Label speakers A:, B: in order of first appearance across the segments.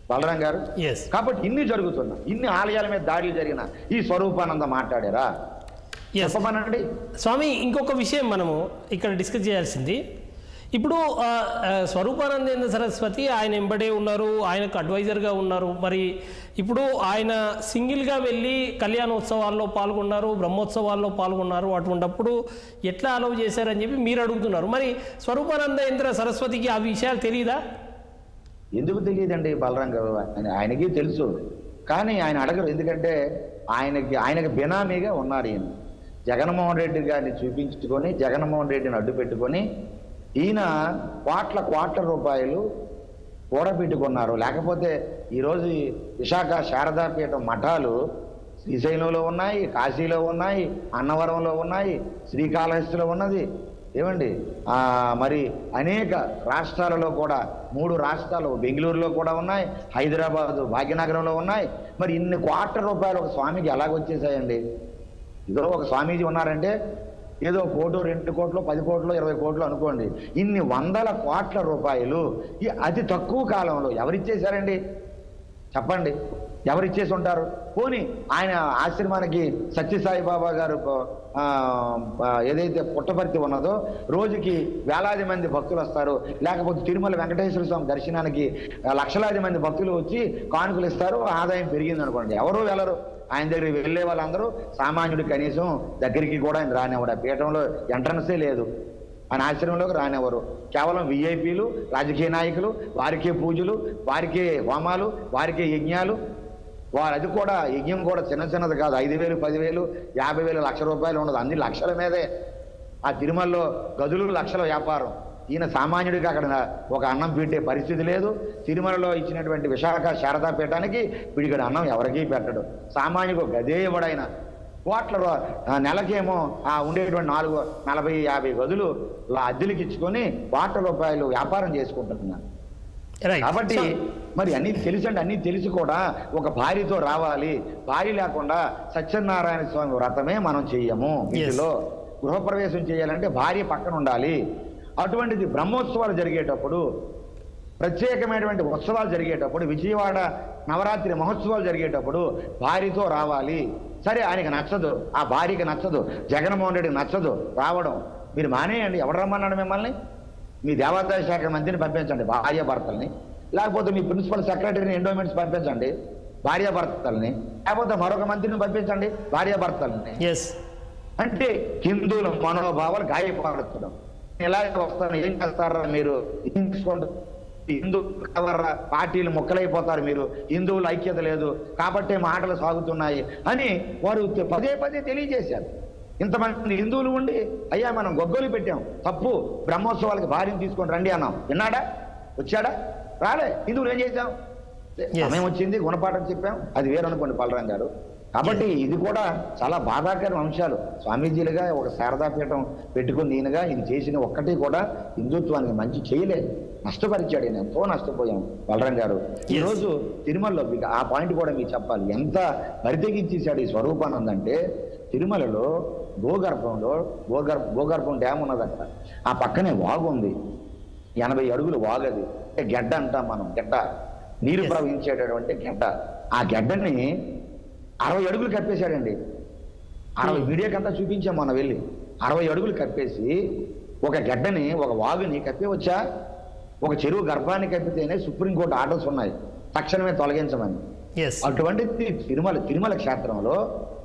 A: బలరాం గారు
B: ఎస్
A: కాబట్టి ఇన్ని జరుగుతున్నా ఇన్ని ఆలయాల మీద దాడులు జరిగిన ఈ స్వరూపానంద మాట్లాడారా
B: ఎస్
A: చెప్పమనండి
B: స్వామి ఇంకొక విషయం మనము ఇక్కడ డిస్కస్ చేయాల్సింది ఇప్పుడు ఆ, ఆ, స్వరూపానందేంద్ర సరస్వతి ఆయన ఎంబడే ఉన్నారు ఆయనకు అడ్వైజర్గా ఉన్నారు మరి ఇప్పుడు ఆయన సింగిల్గా వెళ్ళి కళ్యాణోత్సవాల్లో పాల్గొన్నారు బ్రహ్మోత్సవాల్లో పాల్గొన్నారు అటువంటప్పుడు ఎట్లా అలౌ చేశారని చెప్పి మీరు అడుగుతున్నారు మరి స్వరూపానందేంద్ర సరస్వతికి ఆ విషయాలు తెలియదా
A: ఎందుకు తెలియదండి బలరాం గారు ఆయన- ఆయనకి తెలుసు కానీ ఆయన అడగరు ఎందుకంటే ఆయనకి ఆయనకి బినామీగా ఉన్నారు ఈయన జగన్మోహన్ రెడ్డి గారిని చూపించుకొని జగన్మోహన్ రెడ్డిని అడ్డు పెట్టుకొని ఈయన కోట్ల కోట్ల రూపాయలు కూడబెట్టుకున్నారు లేకపోతే ఈరోజు ఈ విశాఖ శారదాపీఠం మఠాలు శ్రీశైలంలో ఉన్నాయి కాశీలో ఉన్నాయి అన్నవరంలో ఉన్నాయి శ్రీకాళహస్తిలో ఉన్నది ఏమండి ఆ, మరి అనేక రాష్ట్రాలలో కూడా మూడు రాష్ట్రాలు బెంగళూరులో కూడా ఉన్నాయి హైదరాబాద్ భాగ్యనగరంలో ఉన్నాయి మరి ఇన్ని కోట్ల రూపాయలు ఒక స్వామికి ఎలాగొచ్చేసాయండి ఇదో ఒక స్వామీజీ ఉన్నారంటే ఏదో కోటు రెండు కోట్లు పది కోట్లు ఇరవై కోట్లు అనుకోండి ఇన్ని వందల కోట్ల రూపాయలు ఈ అతి తక్కువ కాలంలో ఎవరిచ్చేశారండి చెప్పండి ఎవరిచ్చేసి ఉంటారు పోని ఆయన ఆశ్రమానికి సత్యసాయి బాబా గారు ఆ, ఆ, ఏదైతే పుట్టపర్తి ఉన్నదో రోజుకి వేలాది మంది భక్తులు వస్తారు లేకపోతే తిరుమల వెంకటేశ్వర స్వామి దర్శనానికి ఆ, లక్షలాది మంది భక్తులు వచ్చి కానుకలు ఇస్తారు ఆదాయం పెరిగింది అనుకోండి ఎవరు వెళ్ళరు ఆయన దగ్గరికి వెళ్ళే వాళ్ళందరూ సామాన్యుడు కనీసం దగ్గరికి కూడా ఆయన రానివ్వడు ఆ పీఠంలో ఎంట్రన్సే లేదు ఆయన ఆశ్రమంలోకి రానివ్వరు కేవలం విఐపీలు రాజకీయ నాయకులు వారికే పూజలు వారికే హోమాలు వారికే యజ్ఞాలు వారు అది కూడా యజ్ఞం కూడా చిన్న చిన్నది కాదు ఐదు వేలు పదివేలు యాభై వేలు లక్ష రూపాయలు ఉండదు అన్ని లక్షల మీదే ఆ తిరుమలలో గదులు లక్షల వ్యాపారం ఈయన సామాన్యుడికి అక్కడ ఒక అన్నం పెట్టే పరిస్థితి లేదు తిరుమలలో ఇచ్చినటువంటి విశాఖ శారదా పీఠానికి పిడిగడు అన్నం ఎవరికీ పెట్టడు సామాన్యుడు గదే ఇవ్వడైన కోట్ల రూ- ఆ నెలకేమో ఆ ఉండేటువంటి నాలుగు నలభై యాభై గదులు ఇలా అద్దెలకి ఇచ్చుకొని కోట్ల రూపాయలు వ్యాపారం చేసుకుంటున్నారు
B: రైట్
A: కాబట్టి మరి అన్ని తెలుసండి అన్ని తెలిసి కూడా ఒక భార్యతో రావాలి భార్య లేకుండా సత్యనారాయణ స్వామి వ్రతమే మనం చెయ్యము ఇంటిలో గృహప్రవేశం చేయాలంటే భార్య పక్కన ఉండాలి అటువంటిది బ్రహ్మోత్సవాలు జరిగేటప్పుడు ప్రత్యేకమైనటువంటి ఉత్సవాలు జరిగేటప్పుడు విజయవాడ నవరాత్రి మహోత్సవాలు జరిగేటప్పుడు భార్యతో రావాలి సరే ఆయనకి నచ్చదు ఆ భార్యకి నచ్చదు జగన్మోహన్ రెడ్డికి నచ్చదు రావడం మీరు మానేయండి ఎవడు రమ్మన్నాడు మిమ్మల్ని మీ దేవాదాయ శాఖ మంత్రిని పంపించండి భార్య భర్తల్ని లేకపోతే మీ ప్రిన్సిపల్ సెక్రటరీని ఎండోమెంట్స్ పంపించండి భార్య భర్తల్ని లేకపోతే మరొక మంత్రిని పంపించండి భార్య భర్తల్ని
B: ఎస్
A: అంటే హిందువుల మనోభావాలు గాయపడతాం ఎలాగ వస్తాను ఏం చేస్తారా మీరు ఏం తీసుకోండి హిందూ కవర్రా పార్టీలు మొక్కలైపోతారు మీరు హిందువుల ఐక్యత లేదు కాబట్టే మాటలు సాగుతున్నాయి అని వారు పదే పదే తెలియజేశారు ఇంతమంది హిందువులు ఉండి అయ్యా మనం గొగ్గోలు పెట్టాం తప్పు బ్రహ్మోత్సవాలకి భార్యను తీసుకొని రండి అన్నాం విన్నాడా వచ్చాడా రాలే హిందువులు ఏం చేశాం సమయం వచ్చింది గుణపాఠం చెప్పాం అది వేరనుకోండి బలరాం గారు కాబట్టి ఇది కూడా చాలా బాధాకర అంశాలు స్వామీజీలుగా ఒక శారదాపీఠం పెట్టుకుని నేనుగా ఇది చేసిన ఒక్కటి కూడా హిందుత్వానికి మంచి చేయలేదు నష్టపరిచాడు ఈయన. ఎంతో నష్టపోయాం బలరాం గారు ఈ
B: Yes.
A: రోజు తిరుమలలో మీకు ఆ పాయింట్ కూడా మీకు చెప్పాలి ఎంత బరితెగించేశాడు ఈ స్వరూపానంద అంటే తిరుమలలో భూగర్భంలో భూగర్భ భూగర్భం డ్యామ్ ఉన్నదట ఆ పక్కనే వాగు ఉంది ఎనభై అడుగులు వాగది అంటే గెడ్డ అంటాం మనం గెడ్డ నీరు
B: Yes.
A: ప్రవహించేటటువంటి గెడ్డ ఆ గెడ్డని అరవై అడుగులు కప్పేశాడండి అరవై వీడియోకంతా చూపించాం మనం వెళ్ళి అరవై అడుగులు కప్పేసి ఒక గెడ్డని ఒక వాగుని కప్పేవచ్చా ఒక చెరువు గర్భాన్ని కప్పితేనే సుప్రీంకోర్టు ఆర్డర్స్ ఉన్నాయి తక్షణమే తొలగించమని
B: ఎస్
A: అటువంటిది తిరుమల తిరుమల క్షేత్రంలో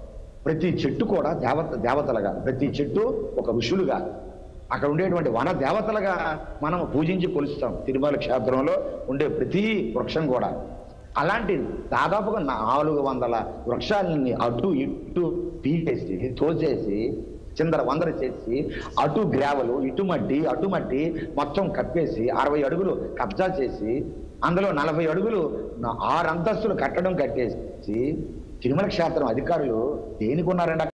A: ప్రతి చెట్టు కూడా దేవత దేవతలుగా ప్రతి చెట్టు ఒక ఋషులుగా అక్కడ ఉండేటువంటి వన దేవతలుగా మనం పూజించి కొలుస్తాం తిరుమల క్షేత్రంలో ఉండే ప్రతి వృక్షం కూడా అలాంటి దాదాపుగా నాలుగు వందల వృక్షాలని అటు ఇటు పీకేసి తోచేసి చిందర వందర చేసి అటు గ్రావలు ఇటు మట్టి అటు మట్టి మొత్తం కప్పేసి అరవై అడుగులు కబ్జా చేసి అందులో నలభై అడుగులు నా- ఆరు అంతస్తులు కట్టడం కట్టేసి తిరుమల క్షేత్రం అధికారులు దేనికి ఉన్నారండి అక్కడ?